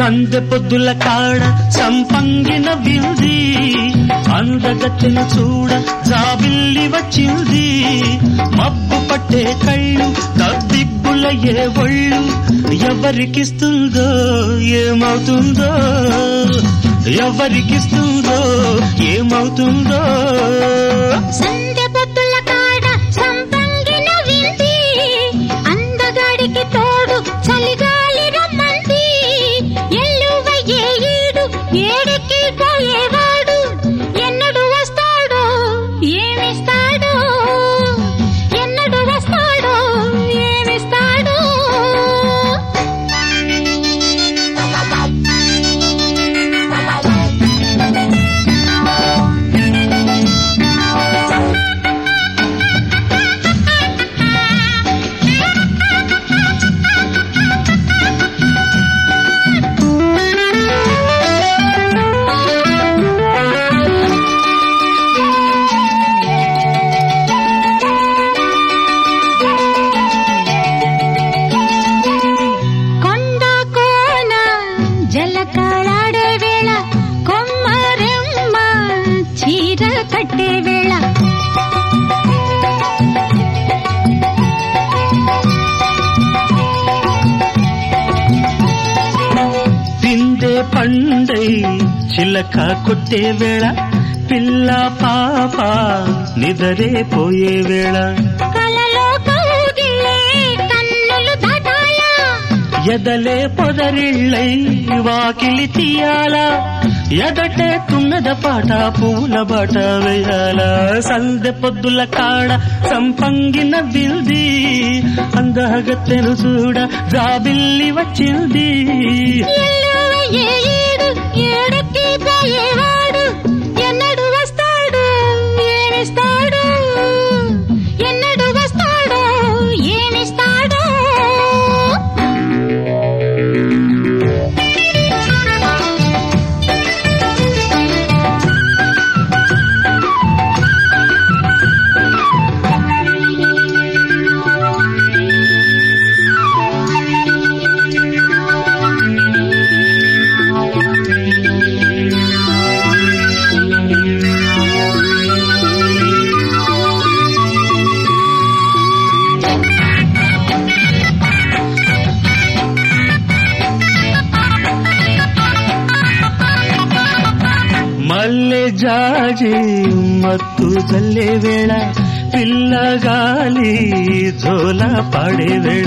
సందె పొద్దుల కాడ సంపంగిన వింది అందగత్తెన చూడ జాబిల్లి వచ్చింది మబ్బు పట్టే కళ్ళు తద్దిబ్బుల ఏ ఒళ్ళు ఎవరికిస్తుందో ఏమవుతుందో ఎవరికిస్తుందో ఏమవుతుందో సంధ్య పొద్దుల కాడ సంపంగిన వింది అందగాడికి తోడు చలిగాలి రమ్మంది ఎల్లువ ఏ ఈడు ఏడికి పోయేవాడు ఎన్నడు వస్తాడో ఏమిస్తాడో ఎన్నడు వస్తాడో ఏమిస్తాడో కొండ కోన జలకాలాడే వేళ కొమ్మరెమ్మ చీర కట్టే వేళ పిందే పండై చిలక కొట్టే వేళ పిల్ల పాప నిదరే పోయే వేళ కలలో కౌగిలే కన్నులు దాటాల ఎదలే పొదరిళ్ళై వాకిలి తీయాల ఎదటే తుమ్మెద పాట పూల బాట వేయాల సందె పొద్దుల కాడ సంపంగిన బిల్ది అందగత్తెను చూడ జాబిల్లి వచ్చింది ఎల్లువ ఏ ఈడు ఏడుకి పోయేవాడు ఎన్నడు వస్తాడు ఏమిస్తాడు ఎన్నడు వస్తాడో ఏమిస్తాడో మల్లె జాజి మత్తు జల్లే వేళ పిల్లగాలి జోల పాడే వేళ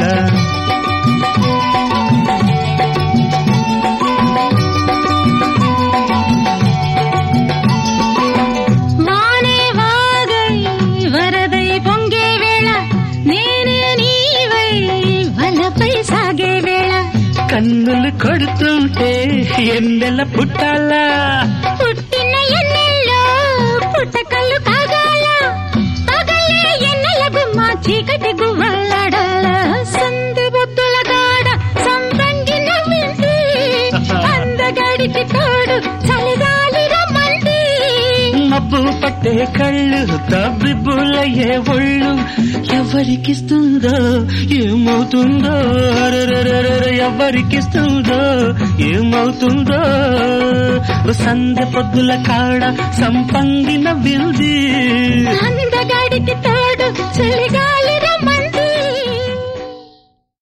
వానే వాగై వరదై పొంగే వేళ నేనే నీవై వలపై సాగే వేళ కన్నులు కొడుతుంటే ఎన్నెల పుట్టాలా పుట్టిన ఎన్నెల్లో పుట్టకల్లు కాగాల పగలే ఎన్నెల గుమ్మ చీకటి గువ్వలాడాల సందు బొత్తుల గాడ సంపంగిన వింది అందగాడికి తోడు చలిగాలి రమ్మంది మబ్బు పట్టే కళ్ళు తబ్బిబ్బులయ్యే ఒళ్ళు ఎవరికిస్తుందో ఏమవుతుందో అరెరెరెరెరె, ఎవరికిస్తుందో ఏమవుతుందో సంధ్య పొద్దుల కాడ సంపంగిన విల్ది అందగాడికి తోడు చలిగాలి